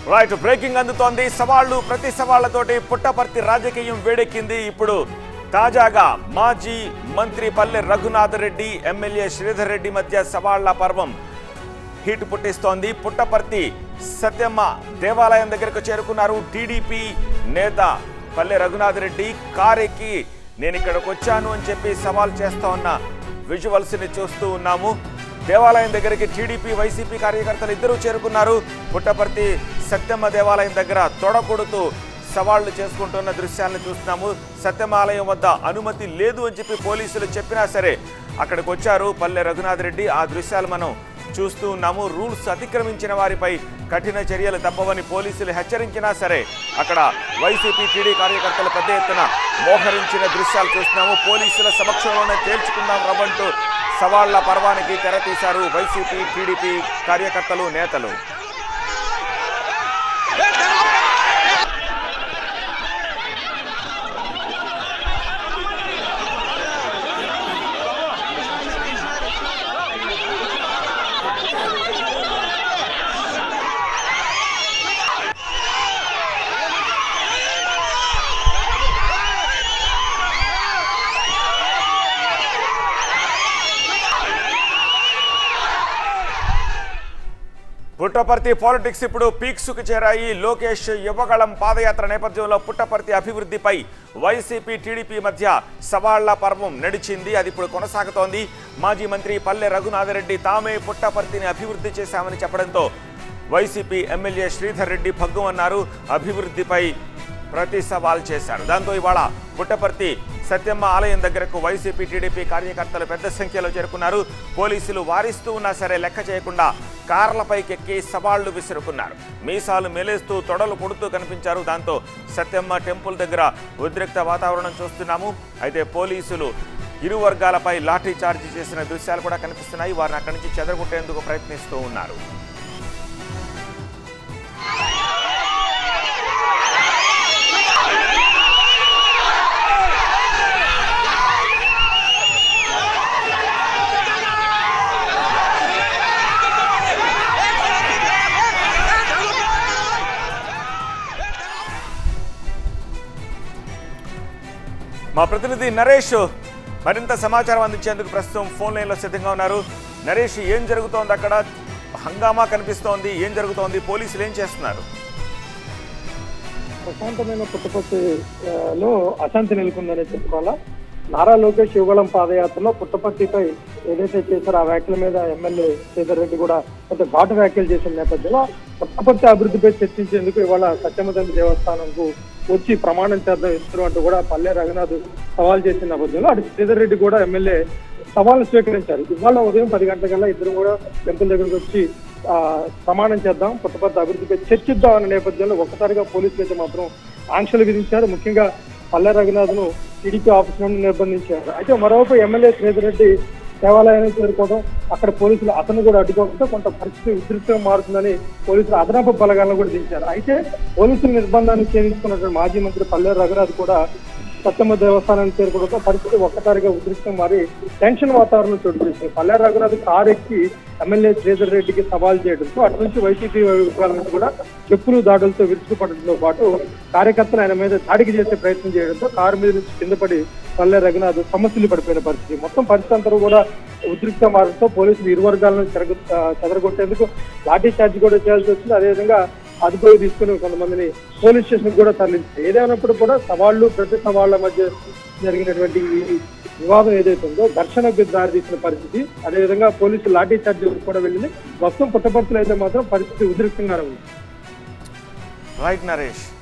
right breaking అందుతోంది సవాళ్లు ప్రతి సవాళ్లతోటి పుట్టపర్తి రాజకీయం వేడెక్కింది ఇప్పుడు తాజాగా మాజీ మంత్రి పల్లె రఘునాథ్ రెడ్డి ఎమ్మెల్యే శ్రీధర్ రెడ్డి మధ్య సవాళ్ల పర్వం హీట్ పుట్టిస్తోంది పుట్టపర్తి సత్యమ్మ దేవాలయం దగ్గరకు చేరుకున్నారు టీడీపీ నేత పల్లె రఘునాథ్ రెడ్డి కారెక్కి నేను ఇక్కడికి వచ్చాను అని చెప్పి సవాల్ చేస్తా ఉన్న విజువల్స్ ని చూస్తూ ఉన్నాము దేవాలయం దగ్గరికి టీడీపీ వైసీపీ కార్యకర్తలు ఇద్దరూ చేరుకున్నారు పుట్టపర్తి సత్యమ్మ దేవాలయం దగ్గర తొడకొడుతూ సవాళ్లు చేసుకుంటున్న దృశ్యాలను చూస్తున్నాము సత్యమ్మ ఆలయం వద్ద అనుమతి లేదు అని చెప్పి పోలీసులు చెప్పినా సరే అక్కడికి వచ్చారు పల్లె రఘునాథ్ రెడ్డి ఆ దృశ్యాలు మనం చూస్తూ ఉన్నాము రూల్స్ అతిక్రమించిన వారిపై కఠిన చర్యలు తప్పవని పోలీసులు హెచ్చరించినా సరే అక్కడ వైసీపీ టీడీ కార్యకర్తలు పెద్ద ఎత్తున మోహరించిన దృశ్యాలు చూస్తున్నాము పోలీసుల సమక్షంలోనే తేల్చుకుందాం రవ్వంటూ సవాళ్ల పర్వానికి తెరతీశారు వైసీపీ టీడీపీ కార్యకర్తలు నేతలు పుట్టపర్తి పాలిటిక్స్ ఇప్పుడు పీక్స్ కు చేరాయి లోకేష్ యువగళం పాదయాత్ర నేపథ్యంలో పుట్టపర్తి అభివృద్ధిపై వైసీపీ టీడీపీ మధ్య సవాళ్ల పర్వం నడిచింది అది ఇప్పుడు కొనసాగుతోంది మాజీ మంత్రి పల్లె రఘునాథరెడ్డి తామే పుట్టపర్తిని అభివృద్ధి చేశామని చెప్పడంతో వైసీపీ ఎమ్మెల్యే శ్రీధర్ రెడ్డి భగ్గుమన్నారు అభివృద్ధిపై ప్రతి సవాల్ చేశారు దాంతో ఇవాళ పుట్టపర్తి సత్యమ్మ ఆలయం దగ్గరకు వైసీపీ టీడీపీ కార్యకర్తలు పెద్ద సంఖ్యలో చేరుకున్నారు పోలీసులు వారిస్తూ ఉన్నా సరే లెక్క చేయకుండా కార్లపైకెక్కి సవాళ్లు విసురుకున్నారు మీసాలు మెలేస్తూ తొడలు కొడుతూ కనిపించారు దాంతో సత్యమ్మ టెంపుల్ దగ్గర ఉద్రిక్త వాతావరణం చూస్తున్నాము అయితే పోలీసులు ఇరు వర్గాలపై లాఠీ చార్జీ చేసిన దృశ్యాలు కూడా కనిపిస్తున్నాయి వారిని అక్కడి నుంచి చెదరగొట్టేందుకు ప్రయత్నిస్తూ ఉన్నారు మా ప్రతినిధి నరేష్ మరింత సమాచారం అందించేందుకు ప్రస్తుతం ఫోన్ లైన్లో సిద్ధంగా ఉన్నారు నరేష్ ఏం జరుగుతోంది అక్కడ హంగామా కనిపిస్తోంది ఏం జరుగుతోంది పోలీసులు ఏం చేస్తున్నారు ప్రశాంతమైన పుట్టపర్తి ఆ, లో అశాంతి నెలకొందనే చెప్పుకోవాలా నారా లోకేష్ యువగళం పాదయాత్రలో పుట్టపర్తిపై ఏదైతే చేశారో ఆ వ్యాఖ్యల మీద ఎమ్మెల్యే శ్రీధర్ రెడ్డి కూడా కొంత ఘాటు వ్యాఖ్యలు చేసిన నేపథ్యంలో పుట్టపర్తి అభివృద్ధిపై చర్చించేందుకు ఇవాళ సత్యమతండి దేవస్థానంకు వచ్చి ప్రమాణం చేద్దాం ఇద్దరు అంటూ కూడా పల్లె రఘునాథ్ సవాల్ చేసిన నేపథ్యంలో అటు శ్రీధర్ రెడ్డి కూడా ఎమ్మెల్యే సవాల్ స్వీకరించారు ఇవాళ ఉదయం పది గంటలకల్లా ఇద్దరు కూడా టెంపుల్ దగ్గరకు వచ్చి ఆ, ప్రమాణం చేద్దాం పుట్టపర్తి అభివృద్ధిపై చర్చిద్దాం అనే నేపథ్యంలో ఒక్కసారిగా పోలీసులు అయితే మాత్రం ఆంక్షలు విధించారు ముఖ్యంగా పల్లె రఘునాథ్ను టీడీపీ ఆఫీస్ నుండి నిర్బంధించారు అయితే మరోవైపు ఎమ్మెల్యే శ్రీధర్ రెడ్డి దేవాలయానికి చేరుకోవడం అక్కడ పోలీసులు అతను కూడా అడ్డుకోవడంతో కొంత పరిస్థితి ఉధృతంగా మారుతుందని పోలీసులు అదనపు బలగాలను కూడా దించారు అయితే పోలీసుల నిర్బంధాన్ని ఛేదించుకున్నటువంటి మాజీ మంత్రి పల్లె రఘునాథ్ కూడా సత్యమ్మ దేవస్థానానికి చేరుకోవడంతో పరిస్థితి ఒక్కసారిగా ఉధృతం మారి టెన్షన్ వాతావరణం చోటు చేసుకుంది పల్లె రఘునాథ్ కారు ఎక్కి ఎమ్మెల్యే శ్రీధర్ రెడ్డికి సవాల్ చేయడంతో అటు నుంచి వైసీపీ వర్గాల నుంచి కూడా చెప్పులు దాడులతో విరుచుకుపడడంతో పాటు కార్యకర్తలు ఆయన మీద దాడికి చేసే ప్రయత్నం చేయడంతో కారు మీద నుంచి కింద పడి పల్లె రఘునాథ్ సమస్యలు పడిపోయిన పరిస్థితి మొత్తం పరిస్థితి అంతా కూడా ఉద్రిక్త మారడంతో పోలీసులు ఇరు వర్గాలను చెరగ ఆ, చెదరగొట్టేందుకు లాఠీ చార్జ్ కూడా చేయాల్సి వచ్చింది అదేవిధంగా అదుపులోకి తీసుకుని కొంతమందిని పోలీస్ స్టేషన్ కూడా తరలించారు ఏదైనప్పుడు కూడా సవాళ్లు ప్రతి సవాళ్ల మధ్య జరిగినటువంటి ఈ వివాదం ఏదైతే ఉందో ఘర్షణకు దారితీసిన పరిస్థితి అదేవిధంగా పోలీసులు లాఠీ చార్జ్ కూడా వెళ్ళింది మొత్తం పుట్టపర్తిలో అయితే మాత్రం పరిస్థితి ఉద్రిక్తంగానే ఉంది రైట్ నరేష్